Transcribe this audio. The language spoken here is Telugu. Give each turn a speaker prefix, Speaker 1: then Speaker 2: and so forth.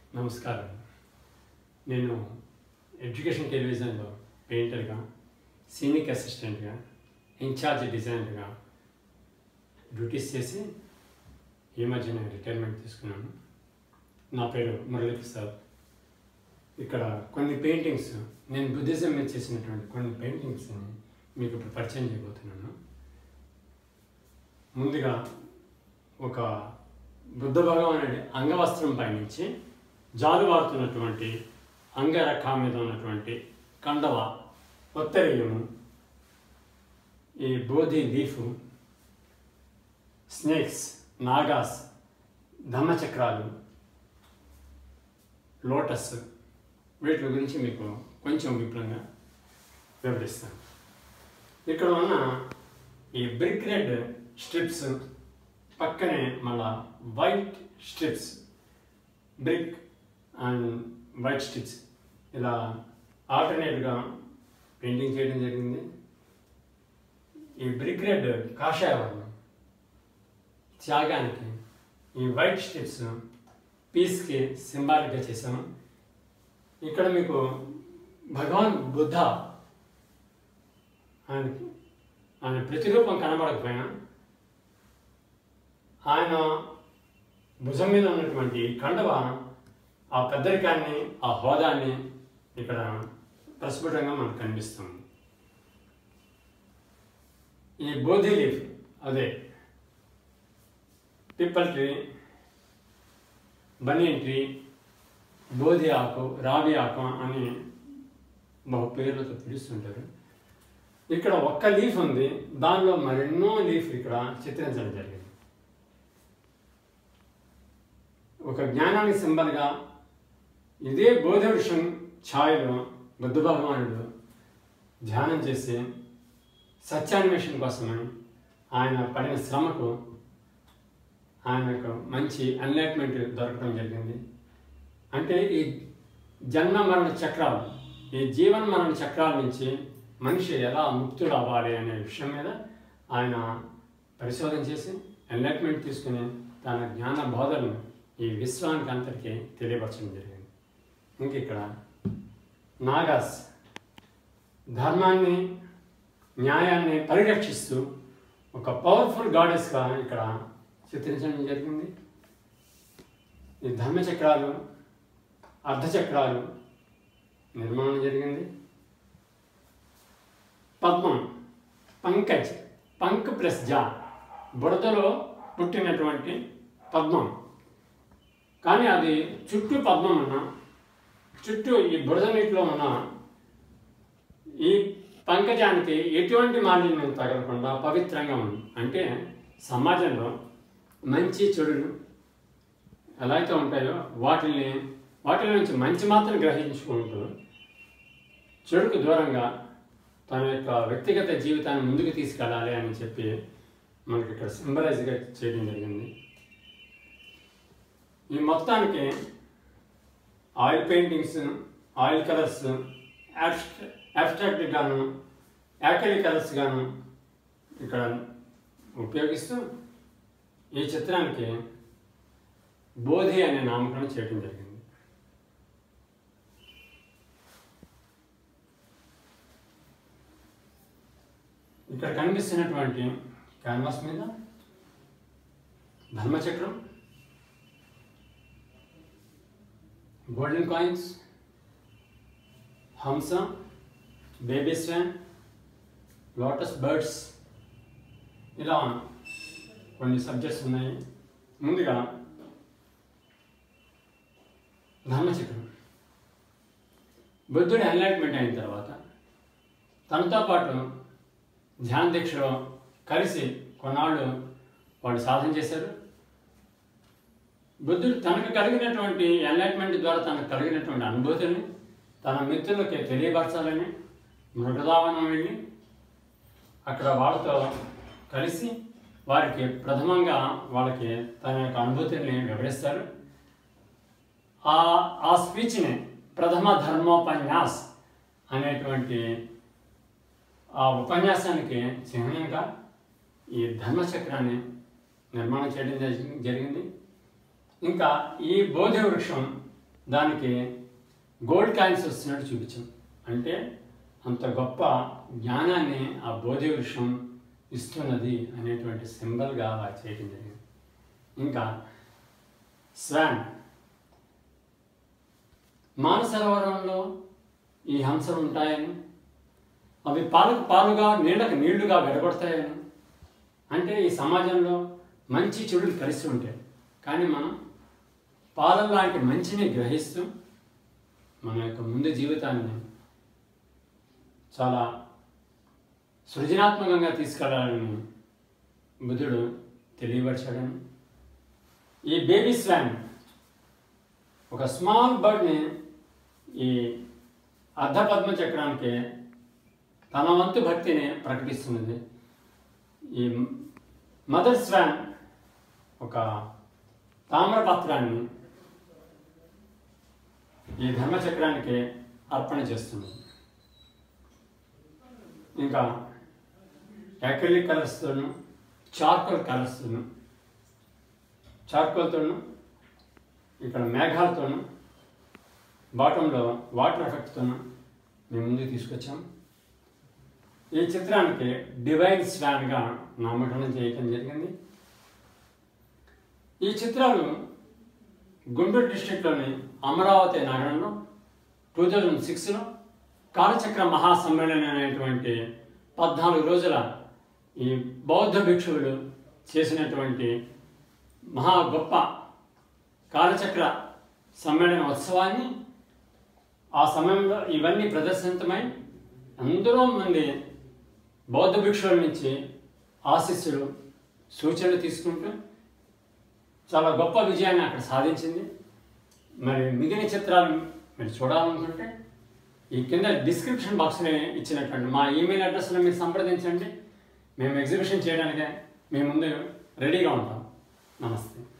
Speaker 1: నమస్కారం నేను ఎడ్యుకేషన్ టెలివిజన్లో పెయింటర్గా సీనియర్ అసిస్టెంట్గా ఇన్ఛార్జ్ డిజైనర్గా డ్యూటీస్ చేసి ఈ మధ్య నేను రిటైర్మెంట్ తీసుకున్నాను నా పేరు మురళీ ప్రసాద్ ఇక్కడ కొన్ని పెయింటింగ్స్ నేను బుద్ధిజం మీద చేసినటువంటి కొన్ని పెయింటింగ్స్ని మీకు ఇప్పుడు పరిచయం చేయబోతున్నాను ముందుగా ఒక బుద్ధ భగవానుడి అంగవస్త్రం పైనుంచి జాలువారుతున్నటువంటి అంగరఖ మీద ఉన్నటువంటి కండవ ఉత్తరీయము ఈ బోధి లీఫు స్నేక్స్ నాగాస్ ధమ్మచక్రాలు లోటస్ వీటి గురించి మీకు కొంచెం విపులంగా వివరిస్తాను ఇక్కడ ఉన్న ఈ బ్రిక్ రెడ్ స్ట్రిప్స్ పక్కనే మళ్ళా white strips brick and white strips ఇలా ఆల్టర్నేట్గా పెయింటింగ్ చేయడం జరిగింది ఈ బ్రిక్ రెడ్ కాషాయ వర్ణం త్యాగానికి ఈ వైట్ స్ట్రిప్స్ పీస్కి సింబాలిక్గా చేసాము ఇక్కడ మీకు భగవాన్ బుద్ధ ఆయనకి ఆయన ప్రతిరూపం కనబడకపోయినా ఆయన భుజం మీద ఉన్నటువంటి కండవ ఆ పెద్దరికాన్ని ఆ హోదాన్ని ఇక్కడ ప్రస్ఫుటంగా మనకు కనిపిస్తుంది ఈ బోధి లీఫ్ అదే పిప్పల్ ట్రీ బనియన్ ట్రీ బోధి ఆకు రావి ఆకు అని బహు పేర్లతో పిలుస్తుంటారు ఇక్కడ ఒక్క లీఫ్ ఉంది దానిలో మరెన్నో లీఫ్ ఇక్కడ చిత్రించడం జరిగింది ఒక జ్ఞానానికి సింబల్గా ఇదే బోధ వృక్షం ఛాయలో బుద్ధ భగవానుడు ధ్యానం చేసి సత్యాన్వేషణ కోసమని ఆయన పడిన శ్రమకు ఆయనకు మంచి ఎన్లైట్మెంట్ దొరకడం జరిగింది అంటే ఈ జన్మ మరణ చక్రాలు ఈ జీవన మరణ చక్రాల నుంచి మనిషి ఎలా ముక్తుడు అవ్వాలి అనే విషయం మీద ఆయన పరిశోధన చేసి ఎన్లైట్మెంట్ తీసుకుని తన జ్ఞాన బోధనను ఈ విశ్వానికి అంతటికీ తెలియపరచడం జరిగింది ఇంక ఇక్కడ నాగాస్ ధర్మాన్ని న్యాయాన్ని పరిరక్షిస్తూ ఒక పవర్ఫుల్ గాడెస్గా ఇక్కడ చిత్రించడం జరిగింది ఈ ధర్మచక్రాలు అర్ధచక్రాలు నిర్మాణం జరిగింది పద్మం పంకజ్ పంక్ ప్లస్ జా బురదలో పుట్టినటువంటి పద్మం కానీ అది చుట్టూ పద్మం ఉన్న చుట్టూ ఈ బురద నీటిలో ఉన్న ఈ పంకజానికి ఎటువంటి మాలిన్యం తగలకుండా పవిత్రంగా ఉంది అంటే సమాజంలో మంచి చెడులు ఎలా అయితే ఉంటాయో వాటిని వాటిల నుంచి మంచి మాత్రం గ్రహించుకుంటూ చెడుకు దూరంగా తన యొక్క వ్యక్తిగత జీవితాన్ని ముందుకు తీసుకెళ్ళాలి అని చెప్పి మనకి ఇక్కడ సింబలైజ్గా చేయడం జరిగింది ఈ మొత్తానికి oil paintings oil colours abstract గాను యాకలి కలర్స్ గాను ఇక్కడ ఉపయోగిస్తూ ఈ చిత్రానికి బోధి అనే నామకరణం చేయడం జరిగింది ఇక్కడ కనిపిస్తున్నటువంటి క్యాన్వాస్ మీద ధర్మచక్రం గోల్డెన్ కాయిన్స్ హంస బేబీ స్వాన్ లోటస్ బర్డ్స్ ఇలా కొన్ని సబ్జెక్ట్స్ ఉన్నాయి ముందుగా ధర్మచక్రం బుద్ధుడి ఎన్లైట్మెంట్ అయిన తర్వాత తనతో పాటు ధ్యాన దీక్షలో కలిసి కొన్నాళ్ళు వాళ్ళు సాధన చేశారు బుద్ధుడు తనకు కలిగినటువంటి ఎన్లైట్మెంట్ ద్వారా తనకు కలిగినటువంటి అనుభూతిని తన మిత్రులకి తెలియపరచాలని మృగదావనం వెళ్ళి అక్కడ వాళ్ళతో కలిసి వారికి ప్రథమంగా వాళ్ళకి తన యొక్క అనుభూతిని వివరిస్తారు ఆ ఆ స్పీచ్ని ప్రథమ ధర్మోపన్యాస్ అనేటువంటి ఆ ఉపన్యాసానికి చిహ్నంగా ఈ ధర్మచక్రాన్ని నిర్మాణం చేయడం జరిగి- జరిగింది ఇంకా ఈ బోధి వృక్షం దానికి గోల్డ్ కాయిన్స్ వస్తున్నట్టు చూపించాం అంటే అంత గొప్ప జ్ఞానాన్ని ఆ బోధి వృక్షం ఇస్తున్నది అనేటువంటి సింబల్గా అలా చేయడం జరిగింది ఇంకా స్వాన్ మానసరోవరంలో ఈ హంసలు ఉంటాయని అవి పాలకు పాలుగా నీళ్ళకు నీళ్లుగా గడపడతాయని అంటే ఈ సమాజంలో మంచి చెడులు కలిసి ఉంటాయి కానీ మనం పాలన లాంటి మంచిని గ్రహిస్తూ మన యొక్క ముందు జీవితాన్ని చాలా సృజనాత్మకంగా తీసుకెళ్లాలని బుద్ధుడు తెలియపరచాడని ఈ బేబీ స్వాన్ ఒక స్మాల్ బర్డ్ని ఈ అర్ధపద్మ చక్రానికి తన వంతు భక్తిని ప్రకటిస్తున్నది ఈ మదర్ స్వాన్ ఒక తామ్రపత్రాన్ని ఈ ధర్మచక్రానికి అర్పణ చేస్తుంది ఇంకా యాక్రిలిక్ కలర్స్తోను చార్కోల్ కలర్స్తోను చార్కోల్తోను ఇక్కడ మేఘాలతోను బాటంలో వాటర్ ఎఫెక్ట్తోను మేము ముందుకు తీసుకొచ్చాం ఈ చిత్రానికి డివైన్ స్వాన్గా నామకరణం చేయటం జరిగింది ఈ చిత్రాలు గుంటూరు డిస్టిక్లోని అమరావతి నగరంలో టూ థౌజండ్ సిక్స్లో కాలచక్ర మహాసమ్మేళనం అనేటువంటి పద్నాలుగు రోజుల ఈ బౌద్ధ భిక్షువులు చేసినటువంటి మహా గొప్ప కాలచక్ర సమ్మేళన ఉత్సవాన్ని ఆ సమయంలో ఇవన్నీ ప్రదర్శితమై అందరూ మంది బౌద్ధ భిక్షువుల నుంచి ఆశీస్సులు సూచనలు తీసుకుంటూ చాలా గొప్ప విజయాన్ని అక్కడ సాధించింది మరి మిగిలిన చిత్రాలు మీరు చూడాలనుకుంటే ఈ కింద డిస్క్రిప్షన్ బాక్స్లో ఇచ్చినటువంటి మా ఈమెయిల్ అడ్రస్లో మీరు సంప్రదించండి మేము ఎగ్జిబిషన్ చేయడానికి మీ ముందు రెడీగా ఉంటాం నమస్తే